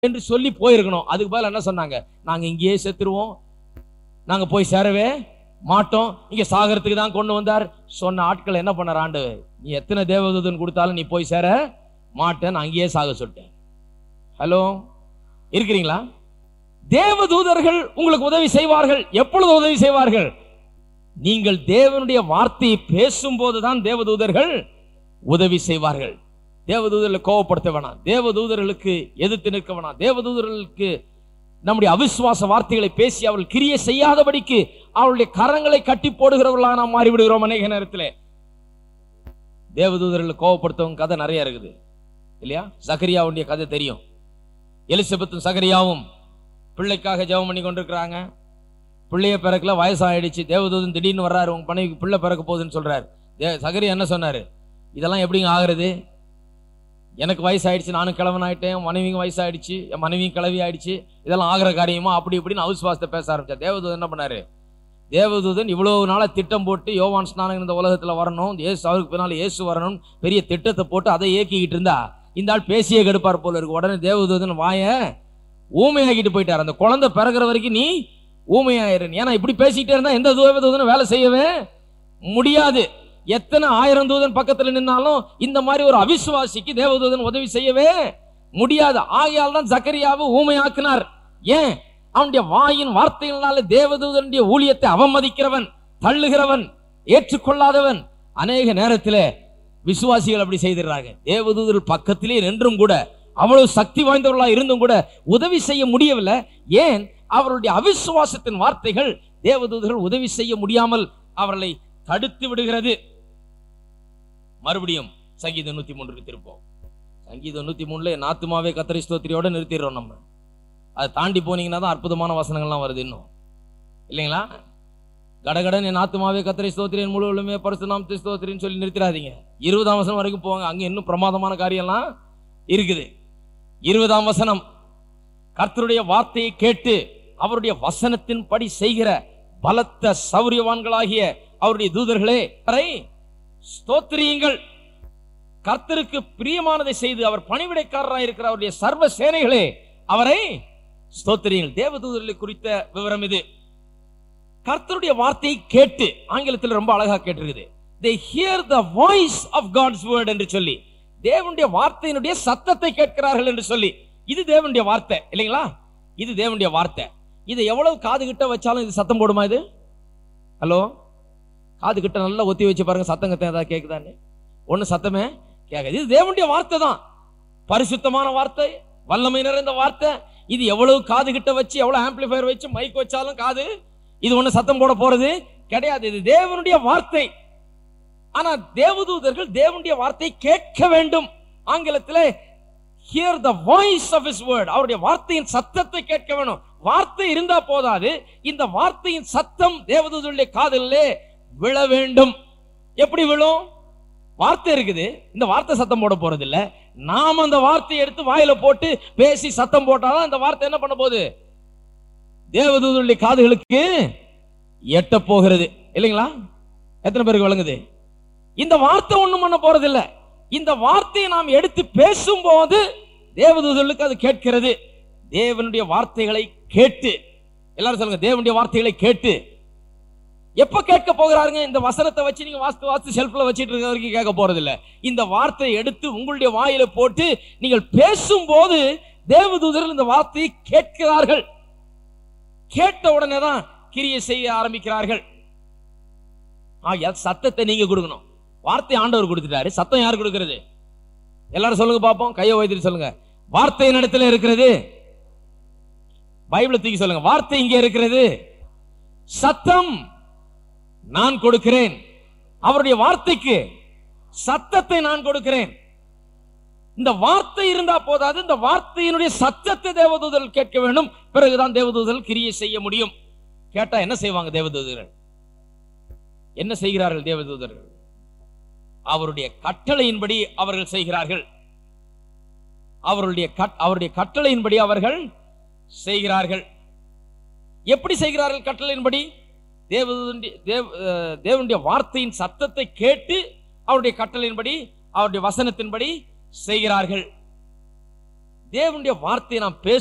என்று சொல்லி போயிருக்கணும் அதுக்கு பதிலா என்ன சொன்னாங்க நாங்க இங்கேயே செத்துருவோம் நாங்க போய் சேரவே மாட்டோம் இங்க சாகரத்துக்கு தான் கொண்டு வந்தார் சொன்ன ஆட்கள் என்ன பண்ணார் ஆண்டு நீ எத்தனை தேவதூதன் கொடுத்தாலும் நீ போய் சேர மாட்டேன் நான் அங்கேயே சாக சொல்லிட்டேன் ஹலோ இருக்கிறீங்களா தேவதூதர்கள் உங்களுக்கு உதவி செய்வார்கள் எப்பொழுது உதவி செய்வார்கள் நீங்கள் தேவனுடைய வார்த்தையை பேசும்போது தான் தேவதூதர்கள் உதவி செய்வார்கள் தேவதூதர்களை கோவப்படுத்த வேணாம் தேவதூதர்களுக்கு எதிர்த்து நிற்க வேணாம் தேவதூதர்களுக்கு நம்முடைய அவிசுவாச வார்த்தைகளை பேசி அவர்கள் கிரியை செய்யாதபடிக்கு அவருடைய கரங்களை கட்டி போடுகிறவர்களாக நாம் மாறிவிடுகிறோம் அநேக நேரத்தில் தேவதூதர்களை கோவப்படுத்தவங்க கதை நிறைய இருக்குது இல்லையா சகரியாவுடைய கதை தெரியும் எலிசபெத்தும் சகரியாவும் பிள்ளைக்காக ஜெபம் பண்ணி கொண்டிருக்கிறாங்க பிள்ளைய பிறக்கல வயசாயிடுச்சு தேவதூதன் திடீர்னு வர்றாரு உங்க பணிக்கு பிள்ளை பிறக்க போகுதுன்னு சொல்றாரு தே சகரியா என்ன சொன்னாரு இதெல்லாம் எப்படிங்க ஆகுறது எனக்கு வயசாயிடுச்சு நானும் கிழவன் ஆயிட்டேன் என் மனைவியும் வயசாயிடுச்சு என் மனைவியும் கிளவி ஆயிடுச்சு இதெல்லாம் ஆகிற காரியமா அப்படி இப்படின்னு அவிசுவாசத்தை பேச ஆரம்பிச்சார் தேவதூதன் என்ன பண்ணாரு தேவதூதன் இவ்வளவு நாளா திட்டம் போட்டு யோவான் ஸ்நானம் இந்த உலகத்துல வரணும் இயேசு அவருக்கு பின்னால இயேசு வரணும் பெரிய திட்டத்தை போட்டு அதை இயக்கிக்கிட்டு இருந்தா இந்த ஆள் பேசியே கெடுப்பார் போல இருக்கு உடனே தேவதூதன் வாய ஊமையாக்கிட்டு போயிட்டார் அந்த குழந்தை பிறகுற வரைக்கும் நீ ஊமையாயிரு ஏன்னா இப்படி பேசிக்கிட்டே இருந்தா எந்த தேவதூதனும் வேலை செய்யவே முடியாது எத்தனை ஆயிரம் தூதன் பக்கத்துல நின்னாலும் இந்த மாதிரி ஒரு அவிசுவாசிக்கு தேவதூதன் உதவி செய்யவே முடியாது ஆகையால் தான் ஜக்கரியாவை ஊமையாக்கினார் ஏன் அவனுடைய வாயின் வார்த்தையினால தேவதூதனுடைய ஊழியத்தை அவமதிக்கிறவன் தள்ளுகிறவன் ஏற்றுக்கொள்ளாதவன் அநேக நேரத்தில் விசுவாசிகள் அப்படி செய்திடுறாங்க தேவதூதர்கள் பக்கத்திலே நின்றும் கூட அவ்வளவு சக்தி வாய்ந்தவர்களா இருந்தும் கூட உதவி செய்ய முடியவில்லை ஏன் அவருடைய அவிசுவாசத்தின் வார்த்தைகள் தேவதூதர்கள் உதவி செய்ய முடியாமல் அவர்களை தடுத்து விடுகிறது மறுபடியும் சங்கீதம் நூத்தி மூன்றுக்கு திருப்போம் சங்கீதம் நூத்தி மூணுல என் ஆத்துமாவே கத்தரி ஸ்தோத்திரியோட நிறுத்திடுறோம் நம்ம அதை தாண்டி போனீங்கன்னா தான் அற்புதமான வசனங்கள்லாம் வருது இன்னும் இல்லைங்களா கடகடன் என் ஆத்துமாவே கத்தரி ஸ்தோத்திரின் முழுவதுமே பரிசுநாம் ஸ்தோத்திரின்னு சொல்லி நிறுத்திடாதீங்க இருபதாம் வசனம் வரைக்கும் போவாங்க அங்க இன்னும் பிரமாதமான காரியம்லாம் இருக்குது இருபதாம் வசனம் கர்த்தருடைய வார்த்தையை கேட்டு அவருடைய வசனத்தின்படி செய்கிற பலத்த சௌரியவான்களாகிய அவருடைய தூதர்களே அவரை ஸ்தோத்திரியுங்கள் கர்த்தருக்கு பிரியமானதை செய்து அவர் பணிவிடைக்காரராக இருக்கிற அவருடைய சர்வ சேனைகளே அவரை ஸ்தோத்திரியுங்கள் தேவதூதர்களை குறித்த விவரம் இது கர்த்தருடைய வார்த்தையை கேட்டு ஆங்கிலத்தில் ரொம்ப அழகா கேட்டிருக்குது they hear the voice of god's word என்று சொல்லி தேவனுடைய வார்த்தையினுடைய சத்தத்தை கேட்கிறார்கள் என்று சொல்லி இது தேவனுடைய வார்த்தை இல்லைங்களா இது தேவனுடைய வார்த்தை இதை எவ்வளவு காது கிட்ட வச்சாலும் இது சத்தம் போடுமா இது ஹலோ காது கிட்ட நல்லா ஒத்தி வச்சு பாருங்க சத்தம் கத்த ஏதாவது கேக்குதான்னு ஒண்ணு சத்தமே கேட்காது இது தேவனுடைய வார்த்தை தான் பரிசுத்தமான வார்த்தை வல்லமை நிறைந்த வார்த்தை இது எவ்வளவு காது கிட்ட வச்சு எவ்வளவு ஆம்பிளிஃபயர் வச்சு மைக் வச்சாலும் காது இது ஒண்ணு சத்தம் போட போறது கிடையாது இது தேவனுடைய வார்த்தை ஆனா தேவதூதர்கள் தேவனுடைய வார்த்தையை கேட்க வேண்டும் ஆங்கிலத்தில் hear the voice of his word அவருடைய வார்த்தையின் சத்தத்தை கேட்க வேணும் வார்த்தை இருந்தா போதாது இந்த வார்த்தையின் சத்தம் தேவதூதருடைய காதலிலே விழ வேண்டும் எப்படி விழும் வார்த்தை இருக்குது இந்த வார்த்தை சத்தம் போட போறது இல்ல நாம அந்த வார்த்தையை எடுத்து வாயில போட்டு பேசி சத்தம் போட்டாதான் இந்த வார்த்தை என்ன பண்ண போகுது தேவதூதருடைய காதுகளுக்கு எட்ட போகிறது இல்லைங்களா எத்தனை பேருக்கு விளங்குது இந்த வார்த்தை ஒண்ணும் பண்ண போறது இல்ல இந்த வார்த்தையை நாம் எடுத்து பேசும்போது தேவதூதர்களுக்கு அது கேட்கிறது தேவனுடைய வார்த்தைகளை கேட்டு எல்லாரும் சொல்லுங்க தேவனுடைய வார்த்தைகளை கேட்டு எப்ப கேட்க போகிறாருங்க இந்த வசனத்தை வச்சு நீங்க வாஸ்து வாஸ்து ஷெல்ஃப்ல வச்சிட்டு இருக்க வரைக்கும் கேட்க போறது இல்ல இந்த வார்த்தையை எடுத்து உங்களுடைய வாயில போட்டு நீங்கள் பேசும்போது தேவதூதர்கள் இந்த வார்த்தையை கேட்கிறார்கள் கேட்ட உடனே தான் கிரியை செய்ய ஆரம்பிக்கிறார்கள் ஆகிய சத்தத்தை நீங்க கொடுக்கணும் வார்த்தை ஆண்டவர் கொடுத்துட்டாரு சத்தம் யார் கொடுக்கிறது எல்லாரும் சொல்லுங்க பாப்போம் கையை வைத்துட்டு சொல்லுங்க வார்த்தை இடத்துல இருக்கிறது பைபிளை தூக்கி சொல்லுங்க வார்த்தை இங்கே இருக்கிறது சத்தம் நான் கொடுக்கிறேன் அவருடைய வார்த்தைக்கு சத்தத்தை நான் கொடுக்கிறேன் இந்த வார்த்தை இருந்தா போதாது இந்த வார்த்தையினுடைய சத்தத்தை தேவதூதர்கள் கேட்க வேண்டும் பிறகுதான் தேவதூதர்கள் கிரியை செய்ய முடியும் கேட்டா என்ன செய்வாங்க தேவதூதர்கள் என்ன செய்கிறார்கள் தேவதூதர்கள் அவருடைய கட்டளையின்படி அவர்கள் செய்கிறார்கள் அவருடைய கட்- அவருடைய கட்டளையின்படி அவர்கள் செய்கிறார்கள் எப்படி செய்கிறார்கள் கட்டளையின்படி தேவதூதனுடைய தேவ அஹ், தேவனுடைய வார்த்தையின் சத்தத்தை கேட்டு அவருடைய கட்டளையின்படி அவருடைய வசனத்தின்படி செய்கிறார்கள் தேவனுடைய வார்த்தையை நாம் பேச